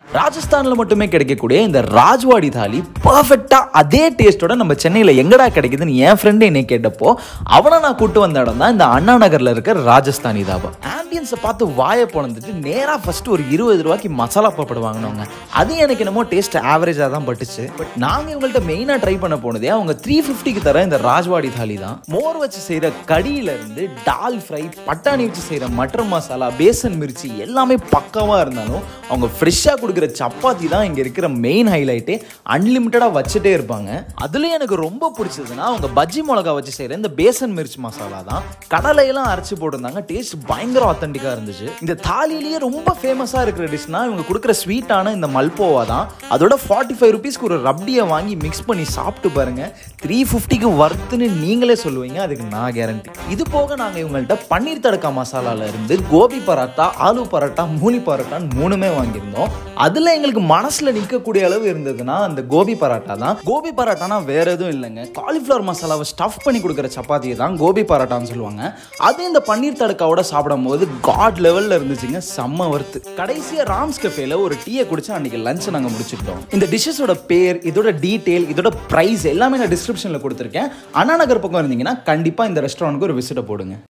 ராஜஸ்தானில் மட்டுமே கிடைக்கக்கூடிய இந்த ராஜ்வாடி தாலி பர்ஃபெக்டாக அதே டேஸ்ட்டோட நம்ம சென்னையில் எங்கடா கிடைக்குதுன்னு என் ஃப்ரெண்டு என்னை கேட்டப்போ அவனை நான் கூட்டு வந்த இடம் தான் இந்த அண்ணா நகரில் இருக்க ராஜஸ்தானி தாபா ஆம்பியன்ஸை பார்த்து வாயை பிறந்துட்டு நேராக ஃபர்ஸ்ட் ஒரு இருபது ரூபாய்க்கு மசாலா பாப்படு வாங்கினவங்க அது எனக்கு என்னமோ டேஸ்ட் ஆவரேஜாக தான் பட்டுச்சு பட் நாங்கள் இவங்கள்ட்ட மெயினாக ட்ரை பண்ண போனதே அவங்க த்ரீ ஃபிஃப்டிக்கு தர இந்த ராஜ்வாடி தாலி தான் மோர் வச்சு செய்கிற கடியிலேருந்து டால் ஃப்ரை பட்டாணி வச்சு செய்கிற மட்டர் மசாலா பேசன் மிர்ச்சி எல்லாமே பக்காவாக இருந்தாலும் அவங்க ஃப்ரெஷ்ஷாக கொடுக்குற சப்பாத்தி தான் இங்கே இருக்கிற மெயின் ஹைலைட்டே அன்லிமிட்டடாக வச்சுட்டே இருப்பாங்க அதுலேயும் எனக்கு ரொம்ப பிடிச்சதுன்னா அவங்க பஜ்ஜி மிளகா வச்சு செய்கிற இந்த பேசன் மிர்ச் மசாலா தான் கடலையெல்லாம் அரைச்சி போட்டிருந்தாங்க டேஸ்ட் பயங்கர ஆத்தென்டிக்காக இருந்துச்சு இந்த தாலியிலேயே ரொம்ப ஃபேமஸாக இருக்கிற டிஷ்னா இவங்க கொடுக்குற ஸ்வீட்டான இந்த மல்போவா தான் அதோட ஃபார்ட்டி ஃபைவ் ருபீஸ்க்கு ஒரு ரப்டியை வாங்கி மிக்ஸ் பண்ணி சாப்பிட்டு பாருங்க த்ரீ ஃபிஃப்டிக்கு வர்த்துன்னு நீங்களே சொல்லுவீங்க அதுக்கு நான் கேரண்டி இது போக நாங்கள் இவங்கள்ட்ட பன்னீர் தடக்கா மசாலால இருந்து கோபி பரோட்டா ஆலு பரோட்டா மூலி பரோட்டான்னு மூணுமே வாங்கியிருந்தோம் அதில் எங்களுக்கு மனசில் நிற்கக்கூடிய அளவு இருந்ததுன்னா அந்த கோபி பரோட்டா தான் கோபி பரோட்டானா வேற எதுவும் இல்லைங்க காலிஃப்ளவர் மசாலாவை ஸ்டஃப் பண்ணி கொடுக்குற சப்பாத்தியை தான் கோபி பரோட்டான்னு சொல்லுவாங்க அது இந்த பன்னீர் தடக்காவோட சாப்பிடும் போது காட் லெவலில் இருந்துச்சுங்க செம்ம வறுத்து கடைசியாக ராம்ஸ் கஃபேல ஒரு டீயை குடிச்சு அன்னைக்கு லஞ்ச் நாங்கள் முடிச்சுக்கிட்டோம் இந்த டிஷ்ஷஸோட பேர் இதோட டீட்டெயில் இதோட ப்ரைஸ் எல்லாமே நான் டிஸ்கிரிப்ஷனில் கொடுத்துருக்கேன் அண்ணா நகர் பக்கம் இருந்தீங்கன்னா கண்டிப்பாக இந்த ரெஸ்டாரண்ட்டுக்கு ஒரு விசிட்டை போடுங்க